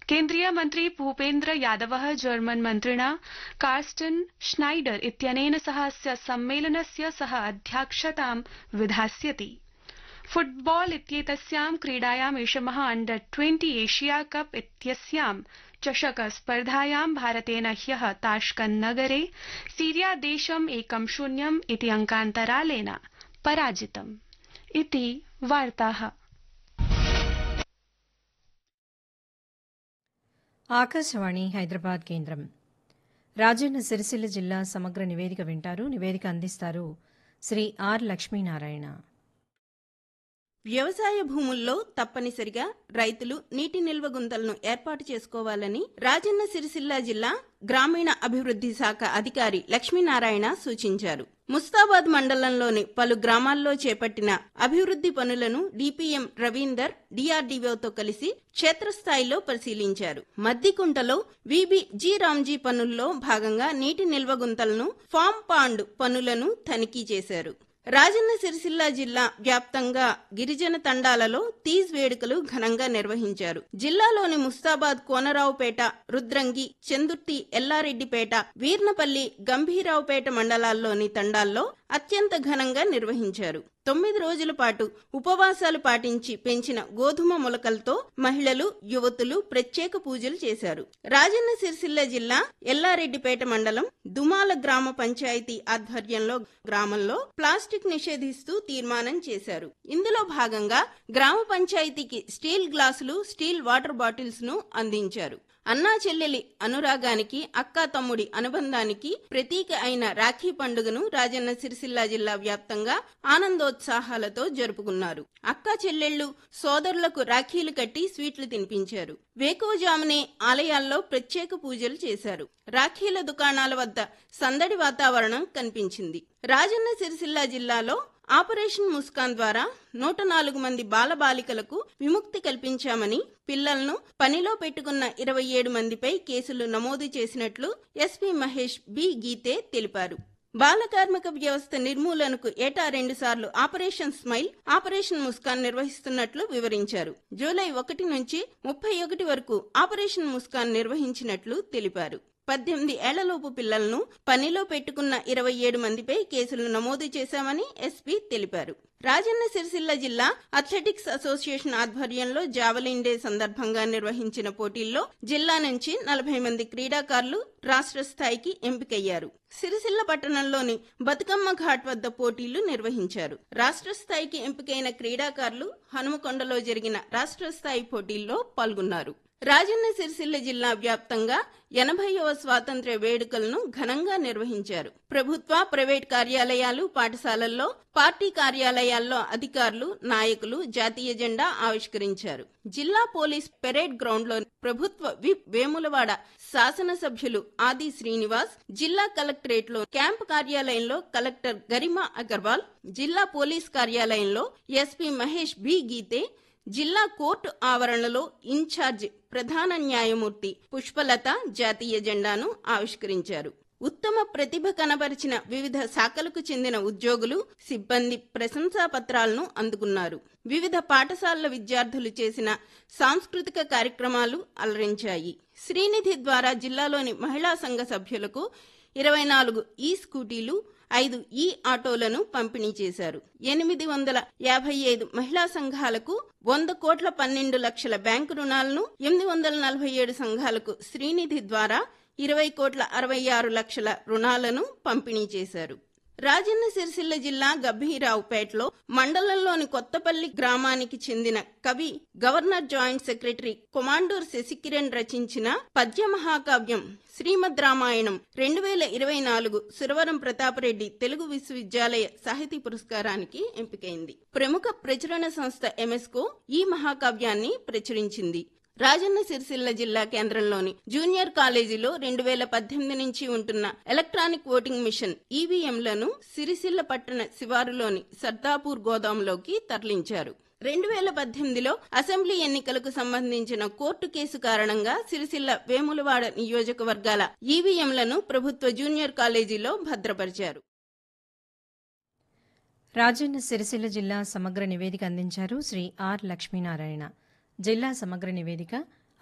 केन्द्रीय मन्त्री भूपेन्द्र यादव जर्मन मन्त्रिणा कार्स्टन श्नाइडर इत्यनेन सह अस्य सम्मेलनस्य सह अध्यक्षतां विधास्यति फुटबॉल इत्येतस्यां क्रीडायाम् एषम अण्डर ट्वेंटी एशिया कप इत्यस्यां चषक स्पर्धायां भारतेन ह्य ताश्कन्द नगरे सीरिया देशम् एकं शून्यम् इति अङ्कान्तरालेन पराजितम् इति वार्ताः ఆకాశవాణి హైదరాబాద్ కేంద్రం రాజన్న సిరిసిల్ల జిల్లా సమగ్ర నివేదిక వింటారు నివేదిక అందిస్తారు శ్రీ ఆర్ లక్ష్మీనారాయణ వ్యవసాయ భూముల్లో తప్పనిసరిగా రైతులు నీటి నిల్వ గుంతలను ఏర్పాటు చేసుకోవాలని రాజన్న సిరిసిల్ల జిల్లా గ్రామీణ అభివృద్ధి శాఖ అధికారి లక్ష్మీనారాయణ సూచించారు ముస్తాబాద్ మండలంలోని పలు గ్రామాల్లో చేపట్టిన అభివృద్ధి పనులను డిపిఎం రవీందర్ డిఆర్డీఓతో కలిసి క్షేత్రస్థాయిలో పరిశీలించారు మద్దికుంటలో విబి జి రామ్జీ పనుల్లో భాగంగా నీటి నిల్వ గుంతలను ఫామ్ పాండ్ పనులను తనిఖీ చేశారు రాజన్న సిరిసిల్ల జిల్లా వ్యాప్తంగా గిరిజన తండాలలో తీజ్ వేడుకలు ఘనంగా నిర్వహించారు జిల్లాలోని ముస్తాబాద్ కోనరావుపేట రుద్రంగి చందుర్తి ఎల్లారెడ్డిపేట వీర్నపల్లి గంభీరావుపేట మండలాల్లోని తండాల్లో అత్యంత ఘనంగా నిర్వహించారు తొమ్మిది రోజుల పాటు ఉపవాసాలు పాటించి పెంచిన గోధుమ మొలకలతో మహిళలు యువతులు ప్రత్యేక పూజలు చేశారు రాజన్న సిరిసిల్ల జిల్లా ఎల్లారెడ్డిపేట మండలం దుమాల గ్రామ పంచాయతీ ఆధ్వర్యంలో గ్రామంలో ప్లాస్టిక్ నిషేధిస్తూ తీర్మానం చేశారు ఇందులో భాగంగా గ్రామ పంచాయతీకి స్టీల్ గ్లాసులు స్టీల్ వాటర్ బాటిల్స్ ను అందించారు అన్నా చెల్లెలి అనురాగానికి అక్కా తమ్ముడి అనుబంధానికి ప్రతీక అయిన రాఖీ పండుగను రాజన్న సిరిసిల్ల జిల్లా వ్యాప్తంగా ఆనందోత్సాహాలతో జరుపుకున్నారు అక్కా చెల్లెళ్లు సోదరులకు రాఖీలు కట్టి స్వీట్లు తినిపించారు వేకువజామునే ఆలయాల్లో ప్రత్యేక పూజలు చేశారు రాఖీల దుకాణాల వద్ద సందడి వాతావరణం కనిపించింది రాజన్న సిరిసిల్ల జిల్లాలో ఆపరేషన్ ముస్కాన్ ద్వారా నూట నాలుగు మంది బాలబాలికలకు విముక్తి కల్పించామని పిల్లలను పనిలో పెట్టుకున్న ఇరవై ఏడు మందిపై కేసులు నమోదు చేసినట్లు ఎస్పీ మహేష్ బి గీతే తెలిపారు బాలకార్మిక వ్యవస్థ నిర్మూలనకు ఏటా రెండు సార్లు ఆపరేషన్ స్మైల్ ఆపరేషన్ ముస్కాన్ నిర్వహిస్తున్నట్లు వివరించారు జూలై ఒకటి నుంచి ముప్పై ఒకటి వరకు ఆపరేషన్ ముస్కాన్ నిర్వహించినట్లు తెలిపారు పద్దెనిమిది ఏళ్లలోపు పిల్లలను పనిలో పెట్టుకున్న ఇరవై ఏడు మందిపై కేసులు నమోదు చేశామని ఎస్పీ తెలిపారు రాజన్న సిరిసిల్ల జిల్లా అథ్లెటిక్స్ అసోసియేషన్ ఆధ్వర్యంలో జావలిన్ డే సందర్భంగా నిర్వహించిన పోటీల్లో జిల్లా నుంచి నలభై మంది క్రీడాకారులు రాష్ట్ర స్థాయికి ఎంపికయ్యారు సిరిసిల్ల పట్టణంలోని బతుకమ్మ ఘాట్ వద్ద పోటీలు నిర్వహించారు రాష్ట్ర స్థాయికి ఎంపికైన క్రీడాకారులు హనుమకొండలో జరిగిన రాష్ట్ర స్థాయి పోటీల్లో పాల్గొన్నారు రాజన్న సిరిసిల్ల జిల్లా వ్యాప్తంగా ఎనభైవ స్వాతంత్ర్య వేడుకలను ఘనంగా నిర్వహించారు ప్రభుత్వ ప్రైవేట్ కార్యాలయాలు పాఠశాలల్లో పార్టీ కార్యాలయాల్లో అధికారులు నాయకులు జాతీయ జెండా ఆవిష్కరించారు జిల్లా పోలీస్ పెరేడ్ గ్రౌండ్ లో ప్రభుత్వ విప్ వేములవాడ శాసనసభ్యులు ఆది శ్రీనివాస్ జిల్లా కలెక్టరేట్ లో క్యాంప్ కార్యాలయంలో కలెక్టర్ గరిమా అగర్వాల్ జిల్లా పోలీస్ కార్యాలయంలో ఎస్పీ మహేష్ బి గీతే జిల్లా కోర్టు ఆవరణలో ఇన్ఛార్జ్ ప్రధాన న్యాయమూర్తి పుష్పలత జాతీయ జెండాను ఆవిష్కరించారు ఉత్తమ ప్రతిభ కనబరిచిన వివిధ శాఖలకు చెందిన ఉద్యోగులు సిబ్బంది ప్రశంసా పత్రాలను అందుకున్నారు వివిధ పాఠశాలల విద్యార్థులు చేసిన సాంస్కృతిక కార్యక్రమాలు అలరించాయి శ్రీనిధి ద్వారా జిల్లాలోని మహిళా సంఘ సభ్యులకు ఇరవై నాలుగు ఈ స్కూటీలు ఐదు ఈ ఆటోలను పంపిణీ చేశారు ఎనిమిది వందల యాభై ఐదు మహిళా సంఘాలకు వంద కోట్ల పన్నెండు లక్షల బ్యాంకు రుణాలను ఎనిమిది వందల నలభై ఏడు సంఘాలకు శ్రీనిధి ద్వారా ఇరవై కోట్ల అరవై ఆరు లక్షల రుణాలను పంపిణీ చేశారు రాజన్న సిరిసిల్ల జిల్లా గంభీరావుపేటలో మండలంలోని కొత్తపల్లి గ్రామానికి చెందిన కవి governor joint secretary Komandur Sasikiran రచించిన పద్య మహాకావ్యం శ్రీమద్ రామాయణం రెండు వేల ఇరవై నాలుగు సురవరం ప్రతాపరెడ్డి తెలుగు విశ్వవిద్యాలయ సాహితీ పురస్కారానికి ఎంపికైంది ప్రముఖ ప్రచురణ సంస్థ ఎంఎస్కో ఈ మహాకావ్యాన్ని ప్రచురించింది రాజన్న సిరిసిల్ల జిల్లా కేంద్రంలోని జూనియర్ కాలేజీలో రెండు వేల పద్దెనిమిది నుంచి ఉంటున్న ఎలక్ట్రానిక్ ఓటింగ్ మిషన్ ఈవీఎంలను సిరిసిల్ల పట్టణ శివారులోని సర్దాపూర్ గోదాంలోకి తరలించారు రెండు వేల పద్దెనిమిదిలో అసెంబ్లీ ఎన్నికలకు సంబంధించిన కోర్టు కేసు కారణంగా సిరిసిల్ల వేములవాడ నియోజకవర్గాల ఈవీఎంలను ప్రభుత్వ జూనియర్ కాలేజీలో భద్రపరిచారు రాజన్న సిరిసిల్ల జిల్లా సమగ్ర నివేదిక అందించారు శ్రీ ఆర్ లక్ష్మీనారాయణ జిల్లా సమగ్ర నివేదిక